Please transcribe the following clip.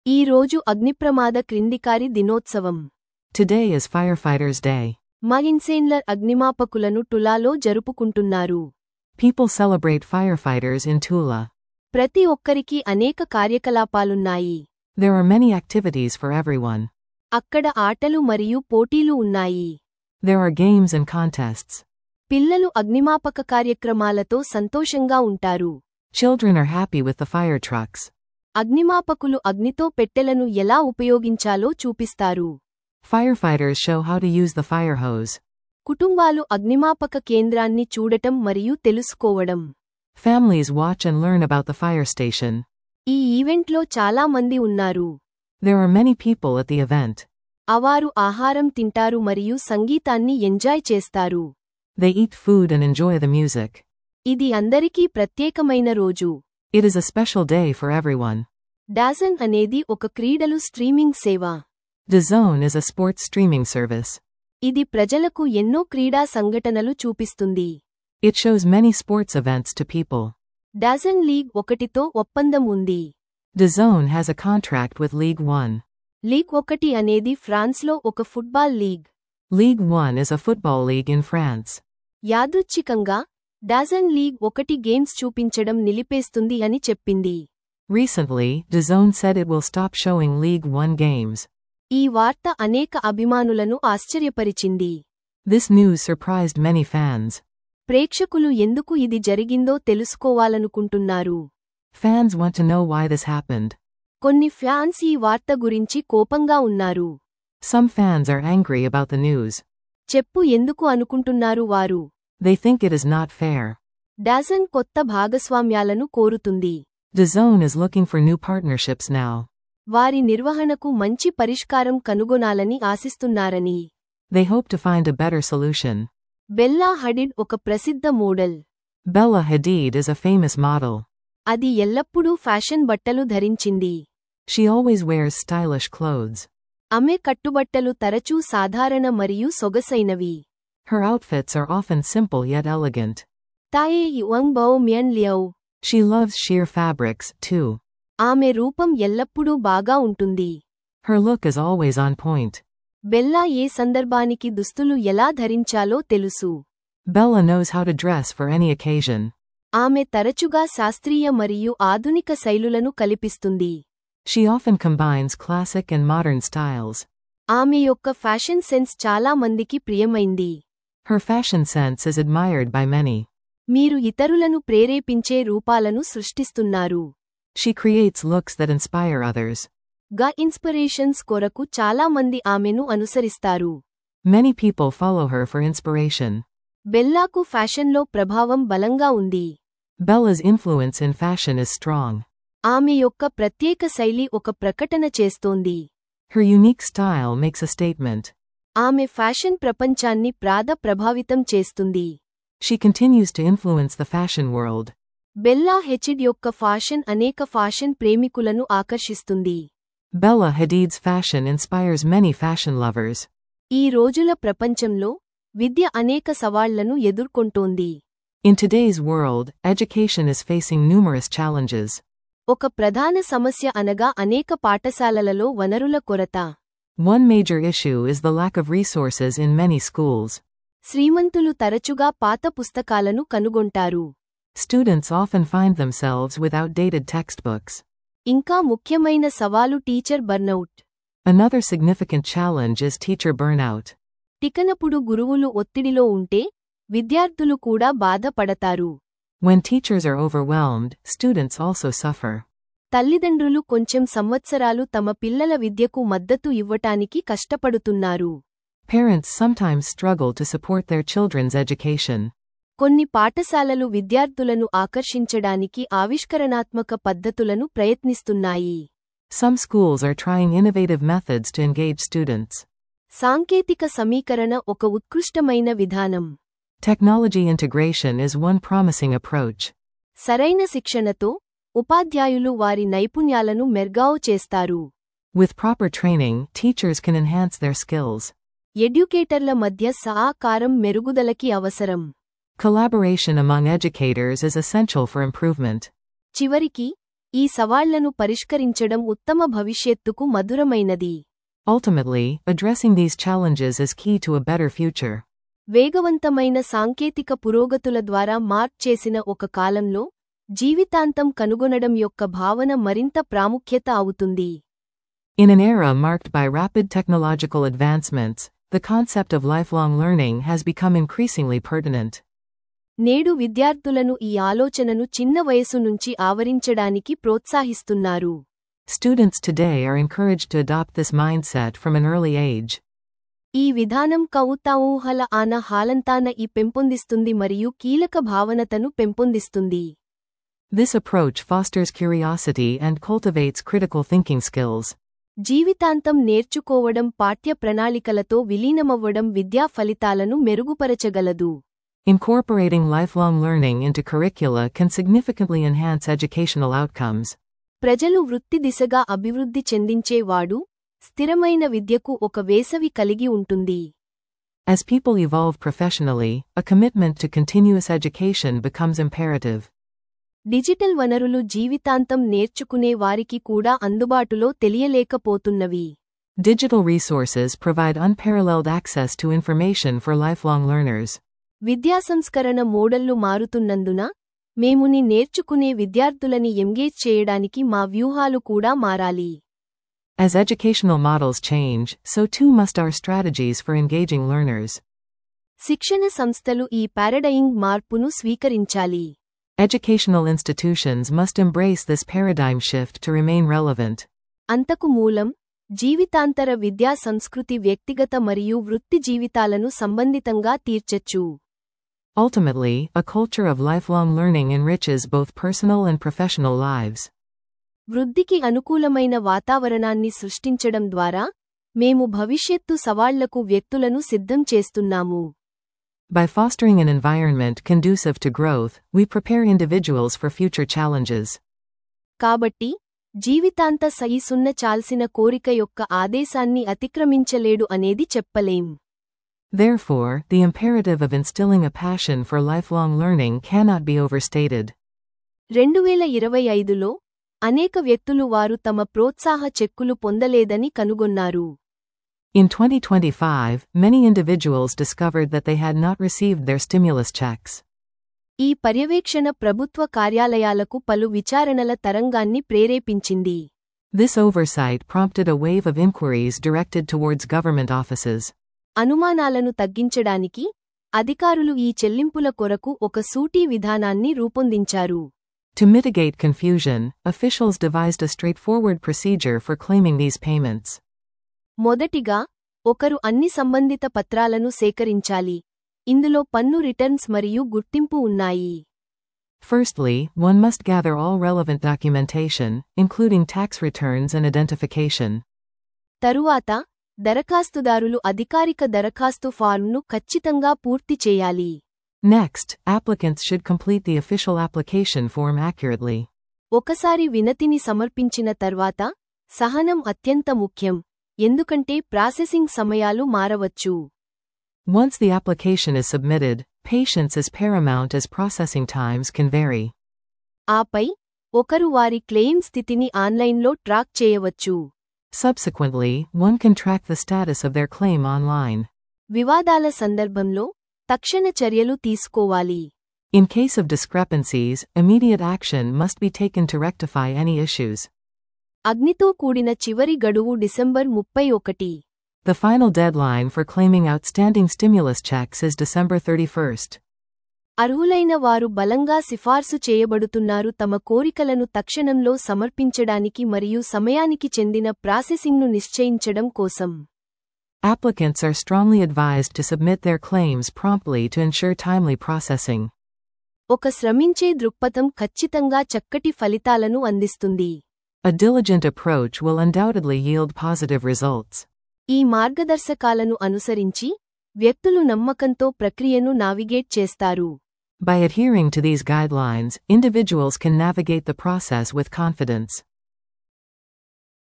ఈ రోజు అగ్నిప్రమాద క్రిందికారి దినోత్సవం Today is Firefighters Day. మహిన్సేన్లర్ అగ్నిమాపకులను టులాలో జరుపుకుంటున్నారు People celebrate firefighters in Tula. ప్రతి ఒక్కరికి అనేక కార్యకలాపాలున్నాయి There are many activities for everyone. అక్కడ ఆటలు మరియు పోటీలు ఉన్నాయి There are games and contests. పిల్లలు అగ్నిమాపక కార్యక్రమాలతో సంతోషంగా ఉంటారు Children are happy with the fire trucks. అగ్నిమాపకులు అగ్నితో పెట్టెలను ఎలా ఉపయోగించాలో చూపిస్తారు Firefighters show how to use the fire hose. కుటుంబాలు అగ్నిమాపక కేంద్రాన్ని చూడటం మరియు తెలుసుకోవడం Families watch and learn about the fire station. ఈ ఈవెంట్లో చాలా మంది ఉన్నారు There are many people at the event. అవారు ఆహారం తింటారు మరియు సంగీతాన్ని ఎంజాయ్ చేస్తారు They eat food and enjoy the music. ఇది అందరికీ ప్రత్యేకమైన రోజు It is a special day for everyone. డాజన్ అనేది ఒక క్రీడలు స్ట్రీమింగ్ సేవ DAZN is a sports streaming service. ఇది ప్రజలకు ఎన్నో క్రీడా సంఘటనలు చూపిస్తుంది It shows many sports events to people. DAZN league ఒకటితో ఒప్పందం ఉంది DAZN has a contract with League One. League ఒకటి అనేది ఫ్రాన్స్లో ఒక football league League One is a football league in France. యాదృచ్ఛికంగా డాజన్ లీగ్ ఒకటి గేమ్స్ చూపించడం నిలిపేస్తుంది అని చెప్పింది Recently, DAZN said it will stop showing League One games. ఈ వార్త అనేక అభిమానులను ఆశ్చర్యపరిచింది This news surprised many fans. ప్రేక్షకులు ఎందుకు ఇది జరిగిందో తెలుసుకోవాలనుకుంటున్నారు Fans want to know why this happened. కొన్ని ఫ్యాన్స్ ఈ వార్త గురించి కోపంగా ఉన్నారు Some fans are angry about the news. చెప్పు ఎందుకు అనుకుంటున్నారు వారు They think it is not fair. డాజన్ కొత్త భాగస్వామ్యాలను కోరుతుంది DAZN is looking for new partnerships now. వారి నిర్వహణకు మంచి పరిష్కారం కనుగొనాలని ఆశిస్తున్నారని They hope to find a better solution. Bella Hadid ఒక ప్రసిద్ధ model Bella Hadid is a famous model. అది ఎల్లప్పుడూ ఫ్యాషన్ బట్టలు ధరించింది She always wears stylish clothes. ఆమె కట్టుబట్టలు తరచూ సాధారణ మరియు సొగసైనవి Her outfits are often simple yet elegant. తాయే యువంగ్ బౌ మ్యన్ లియౌ She loves sheer fabrics, too. ఆమె రూపం ఎల్లప్పుడూ బాగా ఉంటుంది Her look is always on point. Bella ఏ సందర్భానికి దుస్తులు ఎలా ధరించాలో తెలుసు Bella knows how to dress for any occasion. ఆమె తరచుగా శాస్త్రీయ మరియు ఆధునిక శైలులను కల్పిస్తుంది She often combines classic and modern styles. ఆమె యొక్క ఫ్యాషన్ సెన్స్ చాలా మందికి ప్రియమైంది Her fashion sense is admired by many. మీరు ఇతరులను ప్రేరేపించే రూపాలను సృష్టిస్తున్నారు She creates looks that inspire others. గా ఇన్స్పిరేషన్స్ కొరకు చాలా మంది ఆమెను అనుసరిస్తారు Many people follow her for inspiration. బెల్లాకు ఫ్యాషన్లో ప్రభావం బలంగా ఉంది Bella's influence in fashion is strong. ఆమె యొక్క ప్రత్యేక శైలి ఒక ప్రకటన చేస్తోంది Her unique style makes a statement. ఆమె ఫ్యాషన్ ప్రపంచాన్ని ప్రాద ప్రభావితం చేస్తుంది She continues to influence the fashion world. Bella Hadid యొక్క ఫ్యాషన్ అనేక ఫ్యాషన్ ప్రేమికులను ఆకర్షిస్తుంది Bella Hadid's fashion inspires many fashion lovers. ఈ రోజుల ప్రపంచంలో విద్య అనేక సవాళ్లను ఎదుర్కొంటోంది In today's world, education is facing numerous challenges. ఒక ప్రధాన సమస్య అనగా అనేక పాఠశాలలలో వనరుల కొరత One major issue is the lack of resources in many schools. శ్రీమంతులు తరచుగా పాత పుస్తకాలను కనుగొంటారు Students often find themselves with outdated textbooks. ఇంకా ముఖ్యమైన సవాలు teacher burnout Another significant challenge is teacher burnout. టికనపుడు గురువులు ఒత్తిడిలో ఉంటే విద్యార్థులు కూడా బాధపడతారు When teachers are overwhelmed, students also suffer. తల్లిదండ్రులు కొంచెం సంవత్సరాలు తమ పిల్లల విద్యకు మద్దతు ఇవ్వటానికి కష్టపడుతున్నారు Parents sometimes struggle to support their children's education. కొన్ని పాఠశాలలు విద్యార్థులను ఆకర్షించడానికి ఆవిష్కరణాత్మక పద్ధతులను ప్రయత్నిస్తున్నాయి Some schools are trying innovative methods to engage students. సాంకేతిక సమీకరణ ఒక ఉత్కృష్టమైన విధానం Technology integration is one promising approach. సరైన శిక్షణతో ఉపాధ్యాయులు వారి నైపుణ్యాలను మెర్గావ్ చేస్తారు With proper training, teachers can enhance their skills. ఎడ్యుకేటర్ల మధ్య సహకారం మెరుగుదలకి అవసరం Collaboration among educators is essential for improvement. చివరికి ఈ సవాళ్లను పరిష్కరించడం ఉత్తమ భవిష్యత్తుకు మధురమైనది Ultimately, addressing these challenges is key to a better future. వేగవంతమైన సాంకేతిక పురోగతుల ద్వారా మార్క్ చేసిన ఒక కాలంలో జీవితాంతం కనుగొనడం యొక్క భావన మరింత ప్రాముఖ్యత అవుతుంది In an era marked by rapid technological advancements, the concept of lifelong learning has become increasingly pertinent. నేడు విద్యార్థులను ఈ ఆలోచనను చిన్న వయసు నుంచి ఆవరించడానికి ప్రోత్సాహిస్తున్నారు Students today are encouraged to adopt this mindset from an early age. ఈ విధానం కౌతాఊహల ఆన హాలంతాన ఈ పెంపొందిస్తుంది మరియు కీలక భావనతను పెంపొందిస్తుంది This approach fosters curiosity and cultivates critical thinking skills. జీవితాంతం నేర్చుకోవడం పాఠ్య ప్రణాళికలతో విలీనమవ్వడం విద్యా ఫలితాలను మెరుగుపరచగలదు Incorporating lifelong learning into curricula can significantly enhance educational outcomes. ప్రజలు వృత్తి దిశగా అభివృద్ధి చెందించేవాడు స్థిరమైన విద్యకు ఒక వేసవి కలిగి ఉంటుంది As people evolve professionally, a commitment to continuous education becomes imperative. Digital వనరులు జీవితాంతం నేర్చుకునే వారికి కూడా అందుబాటులో తెలియలేకపోతున్నవి Digital resources provide unparalleled access to information for lifelong learners. విద్యా సంస్కరణ మోడళ్లు మారుతున్నందున మేముని నేర్చుకునే విద్యార్థులని ఎంగేజ్ చేయడానికి మా వ్యూహాలు కూడా మారాలి As educational models change, so too must our strategies for engaging learners. శిక్షణ సంస్థలు ఈ పారడైయింగ్ మార్పును స్వీకరించాలి Educational institutions must embrace this paradigm shift to remain relevant. అంతకు మూలం జీవితాంతర విద్యా సంస్కృతి వ్యక్తిగత మరియు వృత్తి జీవితాలను సంబంధితంగా తీర్చచ్చు Ultimately, a culture of lifelong learning enriches both personal and professional lives. వృద్ధికి అనుకూలమైన వాతావరణాన్ని సృష్టించడం ద్వారా మేము భవిష్యత్తు సవాళ్లకు వ్యక్తులను సిద్ధం చేస్తున్నాము By fostering an environment conducive to growth, we prepare individuals for future challenges. కాబట్టి జీవితాంత సయిసున్న చాల్సిన కోరిక యొక్క ఆదేశాన్ని అతిక్రమించలేడు అనేది చెప్పలేం Therefore, the imperative of instilling a passion for lifelong learning cannot be overstated. రెండువేల ఇరవై ఐదులో అనేక వ్యక్తులు వారు తమ ప్రోత్సాహ చెక్కులు పొందలేదని కనుగొన్నారు In 2025, many individuals discovered that they had not received their stimulus checks. ఈ పర్యవేక్షణ ప్రభుత్వ కార్యాలయాలకు పలు విచారణల తరంగాన్ని ప్రేరేపించింది This oversight prompted a wave of inquiries directed towards government offices. అనుమానాలను తగ్గించడానికి అధికారులు ఈ చెల్లింపుల కొరకు ఒక సూటీ విధానాన్ని రూపొందించారు To mitigate confusion, officials devised a straightforward procedure for claiming these payments. మొదటిగా ఒకరు అన్ని సంబంధిత పత్రాలను సేకరించాలి ఇందులో పన్ను రిటర్న్స్ మరియు గుర్తింపు ఉన్నాయి Firstly, one must gather all relevant documentation, including tax returns and identification. తరువాత దరఖాస్తుదారులు అధికారిక దరఖాస్తు ఫార్మ్ను ఖచ్చితంగా పూర్తి చేయాలి Next, applicants should complete the official application form accurately. ఒకసారి వినతిని సమర్పించిన తర్వాత సహనం అత్యంత ముఖ్యం ఎందుకంటే ప్రాసెసింగ్ సమయాలు మారవచ్చు Once the application is submitted, patience is paramount as processing times can vary. ఆపై ఒకరు వారి క్లెయిమ్ స్థితిని ఆన్లైన్లో ట్రాక్ చేయవచ్చు Subsequently, one can track the status of their claim online. వివాదాల సందర్భంలో తక్షణ చర్యలు తీసుకోవాలి In case of discrepancies, immediate action must be taken to rectify any issues. అగ్నితో కూడిన చివరి గడువు డిసెంబర్ ముప్పై ఒకటి The final deadline for claiming outstanding stimulus checks is December 31st. అర్హులైన వారు బలంగా సిఫార్సు చేయబడుతున్నారు తమ కోరికలను తక్షణంలో సమర్పించడానికి మరియు సమయానికి చెందిన ప్రాసెసింగ్ను నిశ్చయించడం కోసం Applicants are strongly advised to submit their claims promptly to ensure timely processing. ఒక శ్రమించే దృక్పథం ఖచ్చితంగా చక్కటి ఫలితాలను అందిస్తుంది A diligent approach will undoubtedly yield positive results. ఈ మార్గదర్శకాలను అనుసరించి వ్యక్తులు నమ్మకంతో ప్రక్రియను నావిగేట్ చేస్తారు By adhering to these guidelines, individuals can navigate the process with confidence.